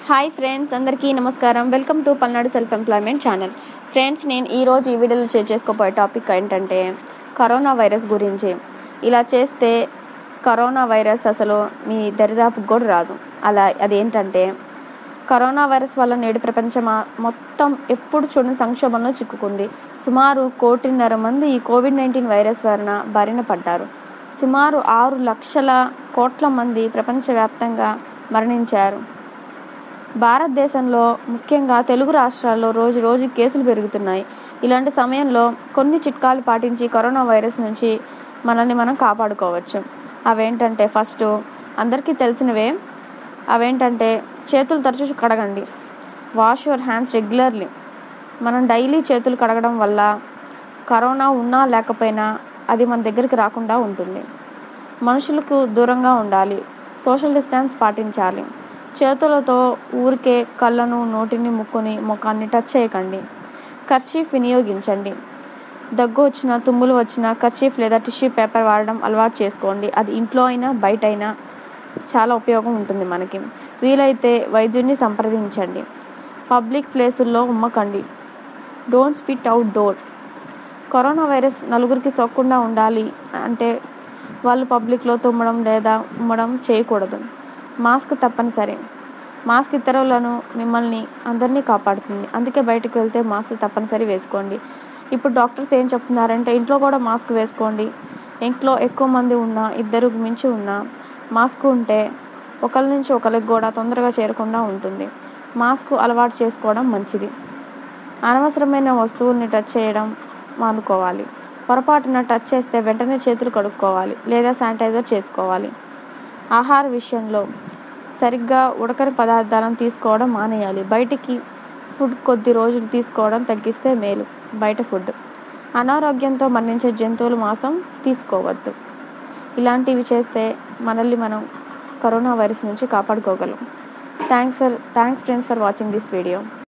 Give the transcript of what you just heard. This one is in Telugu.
హాయ్ ఫ్రెండ్స్ అందరికీ నమస్కారం welcome to Palnadu self employment channel friends నేను ఈరోజు ఈ వీడియోలో షేర్ చేసుకోబోయే టాపిక్ ఏంటంటే కరోనా వైరస్ గురించి ఇలా చేస్తే కరోనా వైరస్ అసలు మీ దరిదాపుకు కూడా రాదు అలా అదేంటంటే కరోనా వైరస్ వల్ల నేడు ప్రపంచం మొత్తం ఎప్పుడు చూడని సంక్షోభంలో చిక్కుకుంది సుమారు కోటిన్నర మంది ఈ కోవిడ్ నైన్టీన్ వైరస్ వలన బారిన పడ్డారు సుమారు ఆరు లక్షల కోట్ల మంది ప్రపంచవ్యాప్తంగా మరణించారు భారతదేశంలో ముఖ్యంగా తెలుగు రాష్ట్రాల్లో రోజు రోజు కేసులు పెరుగుతున్నాయి ఇలాంటి సమయంలో కొన్ని చిట్కాలు పాటించి కరోనా వైరస్ నుంచి మనల్ని మనం కాపాడుకోవచ్చు అవేంటంటే ఫస్ట్ అందరికీ తెలిసినవే అవేంటంటే చేతులు తరచూ కడగండి వాష్ యువర్ హ్యాండ్స్ రెగ్యులర్లీ మనం డైలీ చేతులు కడగడం వల్ల కరోనా ఉన్నా లేకపోయినా అది మన దగ్గరికి రాకుండా ఉంటుంది మనుషులకు దూరంగా ఉండాలి సోషల్ డిస్టెన్స్ పాటించాలి చేతులతో ఊరికే కళ్ళను నోటిని ముక్కుని ముఖాన్ని టచ్ చేయకండి కర్చీఫ్ వినియోగించండి దగ్గు వచ్చిన తుమ్ములు వచ్చిన కర్చీఫ్ లేదా టిష్యూ పేపర్ వాడడం అలవాటు చేసుకోండి అది ఇంట్లో అయినా బయట అయినా చాలా ఉపయోగం ఉంటుంది మనకి వీలైతే వైద్యుడిని సంప్రదించండి పబ్లిక్ ప్లేసుల్లో ఉమ్మకండి don't spit outdoor corona virus నలుగురికి సోకకుండా ఉండాలి అంటే వాళ్ళు పబ్లిక్లో తుమ్మడం లేదా ఉమ్మడం చేయకూడదు మాస్క్ తప్పనిసరి మాస్క్ ఇతరులను మిమ్మల్ని అందరినీ కాపాడుతుంది అందుకే బయటకు వెళ్తే మాస్క్ తప్పనిసరి వేసుకోండి ఇప్పుడు డాక్టర్స్ ఏం చెప్తున్నారంటే ఇంట్లో కూడా మాస్క్ వేసుకోండి ఇంట్లో ఎక్కువ మంది ఉన్నా ఇద్దరు మించి ఉన్నా మాస్క్ ఉంటే ఒకరి నుంచి ఒకరికి కూడా తొందరగా చేరకుండా ఉంటుంది మాస్క్ అలవాటు చేసుకోవడం మంచిది అనవసరమైన వస్తువుల్ని టచ్ చేయడం మానుకోవాలి పొరపాటున టచ్ చేస్తే వెంటనే చేతులు కడుక్కోవాలి లేదా శానిటైజర్ చేసుకోవాలి ఆహార విషయంలో సరిగ్గా ఉడకని పదార్థాలను తీసుకోవడం మానేయాలి బయటికి ఫుడ్ కొద్ది రోజులు తీసుకోవడం తగ్గిస్తే మేలు బయట ఫుడ్ అనారోగ్యంతో మరణించే జంతువుల మాంసం తీసుకోవద్దు ఇలాంటివి చేస్తే మనల్ని మనం కరోనా వైరస్ నుంచి కాపాడుకోగలం thanks for thanks friends for watching this video